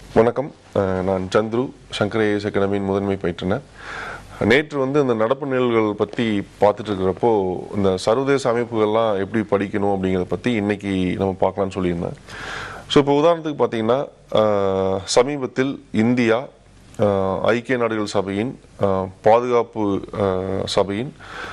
வணக்கம் அஹ் நான் சந்துரு சங்கர ஏஎஸ் அகாடமியின் முதன்மை பயிற்றுனர் நேற்று வந்து இந்த நடப்பு நிகழ்வுகள் பற்றி பார்த்துட்டு இருக்கிறப்போ இந்த சர்வதேச அமைப்புகள்லாம் எப்படி படிக்கணும் அப்படிங்கிறத பற்றி இன்னைக்கு நம்ம பார்க்கலாம்னு சொல்லியிருந்தேன் ஸோ இப்போ உதாரணத்துக்கு பார்த்தீங்கன்னா அஹ், சமீபத்தில் இந்தியா அஹ், ஐக்கிய நாடுகள் சபையின் அஹ், பாதுகாப்பு அஹ், சபையின்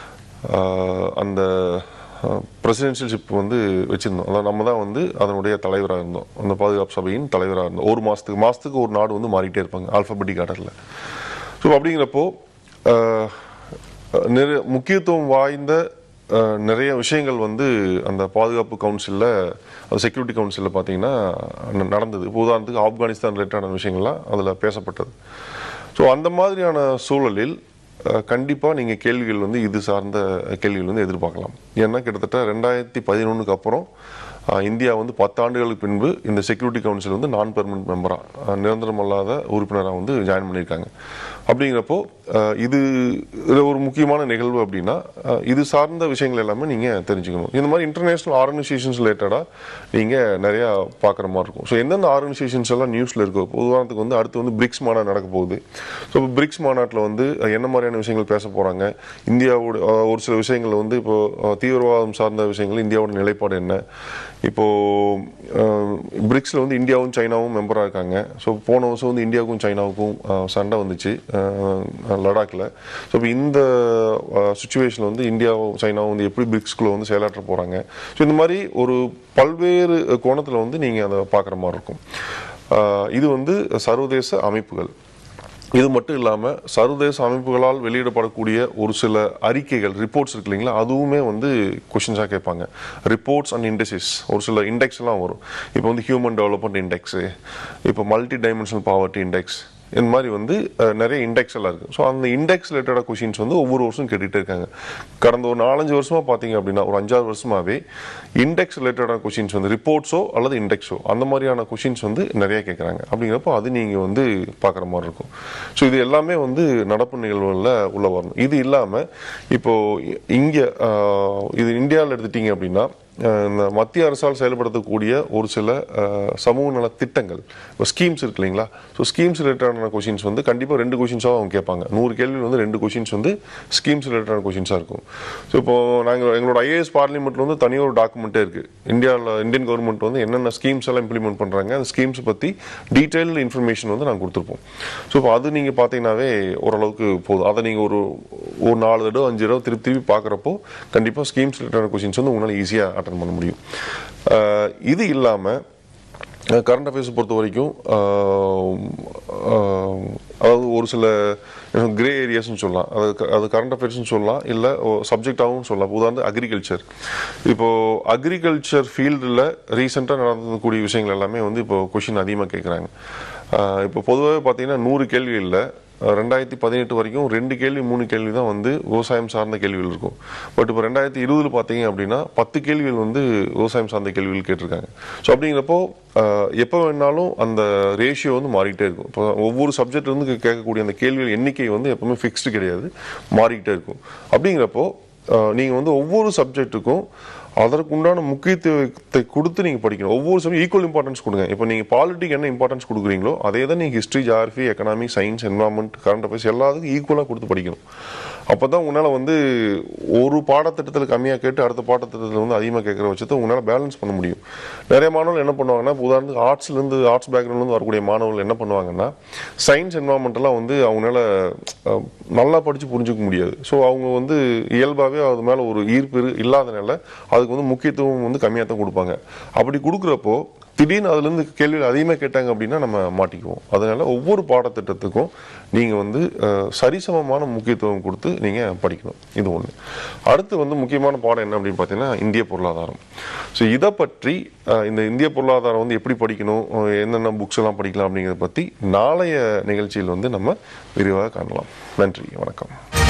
அஹ், அந்த பிரசிடென்ஷியல்ஷிப் வந்து வச்சிருந்தோம் அதாவது நம்ம தான் வந்து அதனுடைய தலைவராக இருந்தோம் அந்த பாதுகாப்பு சபையின் தலைவராக இருந்தோம் ஒரு மாதத்துக்கு மாதத்துக்கு ஒரு நாடு வந்து மாறிட்டே இருப்பாங்க ஆல்ஃபபெட்டிக் ஆர்டரில் ஸோ அப்படிங்கிறப்போ அஹ், நிறைய முக்கியத்துவம் வாய்ந்த அஹ், நிறைய விஷயங்கள் வந்து அந்த பாதுகாப்பு கவுன்சிலில் அது செக்யூரிட்டி கவுன்சிலில் பார்த்தீங்கன்னா ந- நடந்தது இப்போ உதாரணத்துக்கு ஆப்கானிஸ்தான் ரிலேட்டடான விஷயங்கள்லாம் அதில் பேசப்பட்டது ஸோ அந்த மாதிரியான சூழலில் கண்டிப்பாக நீங்கள் கேள்விகள் வந்து இது சார்ந்த கேள்விகள் வந்து எதிர்பார்க்கலாம் ஏன்னா கிட்டத்தட்ட ரெண்டாயிரத்தி பதினொன்றுக்கு அப்புறம் அஹ், இந்தியா வந்து பத்தாண்டுகளுக்கு பின்பு இந்த செக்யூரிட்டி கவுன்சில் வந்து நான் பெர்மனன்ட் மெம்பராக நிரந்தரம் அல்லாத உறுப்பினராக வந்து ஜாயின் பண்ணியிருக்காங்க அப்படிங்கிறப்போ அஹ், இது இது ஒரு முக்கியமான நிகழ்வு அப்படின்னா அஹ், இது சார்ந்த விஷயங்கள் எல்லாமே நீங்கள் தெரிஞ்சுக்கணும் இந்த மாதிரி இன்டர்நேஷ்னல் ஆர்கனைசேஷன்ஸ் ரிலேட்டடாக நீங்கள் நிறையா பார்க்குற மாதிரி இருக்கும் ஸோ எந்தெந்த ஆர்கனைசேஷன்ஸ் எல்லாம் நியூஸில் இருக்கோ இப்போ உதாரணத்துக்கு வந்து அடுத்து வந்து பிரிக்ஸ் மாநாடு நடக்க போகுது ஸோ இப்போ பிரிக்ஸ் மாநாட்டில் வந்து அஹ், என்ன மாதிரியான விஷயங்கள் பேச போகிறாங்க இந்தியாவோட அஹ், ஒரு சில விஷயங்கள் வந்து இப்போ அஹ், தீவிரவாதம் சார்ந்த விஷயங்கள் இந்தியாவோட நிலைப்பாடு என்ன இப்போ பிரிக்ஸில் வந்து இந்தியாவும் சைனாவும் மெம்பராக இருக்காங்க ஸோ போன வருஷம் வந்து இந்தியாவுக்கும் சைனாவுக்கும் அஹ், சண்டை வந்துச்சு அஹ், லடாக்ல ஸோ இப்போ இந்த சுச்சுவேஷனில் வந்து இந்தியாவும் சைனாவும் வந்து எப்படி பிரிக்ஸ்குள்ளே வந்து செயலாற்ற போகிறாங்க ஸோ இந்த மாதிரி ஒரு பல்வேறு கோணத்தில் வந்து நீங்கள் அதை பார்க்குற மாதிரி இருக்கும் அஹ், இது வந்து சர்வதேச அமைப்புகள் இது மட்டும் இல்லாமல் சர்வதேச அமைப்புகளால் வெளியிடப்படக்கூடிய ஒரு சில அறிக்கைகள் ரிப்போர்ட்ஸ் இருக்கு இல்லைங்களா அதுவுமே வந்து கொஷின்ஸாக கேட்பாங்க ரிப்போர்ட்ஸ் அண்ட் இண்டெக்ஸஸ் ஒரு சில இண்டெக்ஸ் எல்லாம் வரும் இப்போ வந்து ஹியூமன் டெவலப்மெண்ட் இண்டெக்ஸு இப்போ மல்டி டைமென்ஷனல் பாவர்ட்டி இண்டெக்ஸ் இந்த மாதிரி வந்து அஹ், நிறைய இண்டெக்ஸ் எல்லாம் இருக்குது ஸோ அந்த இண்டெக்ஸ் ரிலேட்டடாக கொஷின்ஸ் வந்து ஒவ்வொரு வருஷம் கேட்டுகிட்டே இருக்காங்க கடந்த ஒரு நாலஞ்சு வருஷமாக பார்த்தீங்க அப்படின்னா ஒரு அஞ்சாறு வருஷமாகவே இண்டெக்ஸ் ரிலேட்டடான கொஷின்ஸ் வந்து ரிப்போர்ட்ஸோ அல்லது இண்டெக்ஸோ அந்த மாதிரியான கொஷின்ஸ் வந்து நிறைய கேட்குறாங்க அப்படிங்கிறப்போ அது நீங்கள் வந்து பார்க்குற மாதிரி இருக்கும் ஸோ இது எல்லாமே வந்து நடப்பு நிகழ்வுகளில் உள்ள வரணும் இது இல்லாமல் இப்போது இங்கே இது இந்தியாவில் எடுத்துட்டீங்க அப்படின்னா அஹ், இந்த மத்திய அரசால் செயல்படுத்தக்கூடிய ஒரு சில அஹ், சமூக நல திட்டங்கள் இப்போ ஸ்கீம்ஸ் இருக்கு இல்லைங்களா ஸோ ஸ்கீம்ஸ் ரிலேட்டடான கொஷின்ஸ் வந்து கண்டிப்பாக ரெண்டு கொஷின்ஸாக அவங்க கேட்பாங்க நூறு கேள்வி வந்து ரெண்டு கொஷின்ஸ் வந்து ஸ்கீம்ஸ் ரிலேட்டடான கொஷின்ஸாக இருக்கும் ஸோ இப்போ நாங்கள் எங்களோட ஐஏஎஸ் பார்லிமெண்ட்டில் வந்து தனியாக ஒரு டாக்குமெண்ட்டே இருக்குது இந்தியாவில் இந்தியன் கவர்மெண்ட் வந்து என்னென்ன ஸ்கீம்ஸ் எல்லாம் இம்ப்ளிமெண்ட் பண்ணுறாங்க அந்த ஸ்கீம்ஸ் பற்றி டீட்டெயில்டு இன்ஃபர்மேஷன் வந்து நாங்கள் கொடுத்துருப்போம் ஸோ இப்போ அது நீங்கள் பார்த்தீங்கன்னாவே ஓரளவுக்கு போதும் அதை நீங்கள் ஒரு ஒரு நாலு தடவை அஞ்சு தடவை திருப்பி திருப்பி பார்க்குறப்போ கண்டிப்பாக ஸ்கீம்ஸ் ரிலேட்டடான கொஷின்ஸ் வந்து உங்களால் ஈஸியாக அட்டன் பண்ண முடியும் அஹ் இது இல்லாமல் கரண்ட் அஃபேர்ஸ் பொறுத்த வரைக்கும் ஆஹ், ஆஹ், அதாவது ஒரு சில கிரே ஏரியாஸ்னு சொல்லலாம் அது க- அது கரண்ட் அஃபேர்ஸ்னு சொல்லலாம் இல்லை சப்ஜெக்டாகவும் சொல்லலாம் இப்போ உதாரணம் அக்ரிகல்ச்சர் இப்போது அக்ரிகல்ச்சர் ஃபீல்டில் ரீசெண்டாக நடந்தக்கூடிய விஷயங்கள் எல்லாமே வந்து இப்போ கொஷின் அதிகமாக கேட்குறாங்க இப்போ பொதுவாகவே பார்த்தீங்கன்னா நூறு கேள்விகளில் ரெண்டாயிரத்தி பதினெட்டு வரைக்கும் ரெண்டு கேள்வி மூணு கேள்வி தான் வந்து விவசாயம் சார்ந்த கேள்விகள் இருக்கும் பட் இப்போ ரெண்டாயிரத்தி இருபதுல பார்த்தீங்க அப்படின்னா பத்து கேள்விகள் வந்து விவசாயம் சார்ந்த கேள்விகள் கேட்டிருக்காங்க ஸோ அப்படிங்கிறப்போ ஆஹ், எப்போ வேணாலும் அந்த ரேஷியோ வந்து மாறிக்கிட்டே இருக்கும் இப்போ ஒவ்வொரு சப்ஜெக்ட் இருந்து கே- கேட்கக்கூடிய அந்த கேள்விகள் எண்ணிக்கை வந்து எப்பவுமே ஃபிக்ஸ்டு கிடையாது மாறிக்கிட்டே இருக்கும் அப்படிங்கிறப்போ நீங்கள் வந்து ஒவ்வொரு சப்ஜெக்ட்டுக்கும் அதற்கு உண்டான முக்கியத்துவத்தை கொடுத்து நீங்கள் படிக்கணும் ஒவ்வொரு சமயம் ஈக்குவல் இம்பார்ட்டன்ஸ் கொடுங்க இப்போ நீங்கள் பாலிட்டிக் என்ன இம்பார்ட்டன்ஸ் கொடுக்குறீங்களோ அதே தான் நீங்கள் history geography economic science environment current affairs எல்லாத்துக்கும் ஈக்குவலாக கொடுத்து படிக்கணும் அப்போ தான் உங்களால் வந்து ஒரு பாடத்திட்டத்தில் கம்மியாக கேட்டு அடுத்த பாடத்திட்டத்தில் வந்து அதிகமாக கேட்குற பட்சத்தை உங்களால் பேலன்ஸ் பண்ண முடியும் நிறைய மாணவர்கள் என்ன பண்ணுவாங்கன்னா இப்போ உதாரணத்துக்கு ஆர்ட்ஸ்லேருந்து ஆர்ட்ஸ் பேக்ரவுண்ட்லேருந்து வரக்கூடிய மாணவர்கள் என்ன பண்ணுவாங்கன்னா சயின்ஸ் என்வரான்மெண்ட்டெல்லாம் வந்து அவங்களால அஹ், நல்லா படித்து புரிஞ்சுக்க முடியாது ஸோ அவங்க வந்து இயல்பாகவே அது மேலே ஒரு ஈர்ப்பு இரு- இல்லாதனால அதுக்கு வந்து முக்கியத்துவம் வந்து கம்மியாக தான் கொடுப்பாங்க அப்படி கொடுக்குறப்போ திடீர்னு அதுலேருந்து கேள்விகள் அதிகமாக கேட்டாங்க அப்படின்னா நம்ம மாட்டிக்குவோம் அதனால ஒவ்வொரு பாடத்திட்டத்துக்கும் நீங்கள் வந்து அஹ், சரிசமமான முக்கியத்துவம் கொடுத்து நீங்கள் படிக்கணும் இது ஒன்று அடுத்து வந்து முக்கியமான பாடம் என்ன அப்படின்னு பார்த்தீங்கன்னா இந்திய பொருளாதாரம் ஸோ இதை பற்றி அஹ், இந்த இந்திய பொருளாதாரம் வந்து எப்படி படிக்கணும் அஹ், என்னென்ன புக்ஸ் எல்லாம் படிக்கலாம் அப்படிங்கிறத பற்றி நாளைய நிகழ்ச்சியில் வந்து நம்ம விரிவாக காணலாம் நன்றி வணக்கம்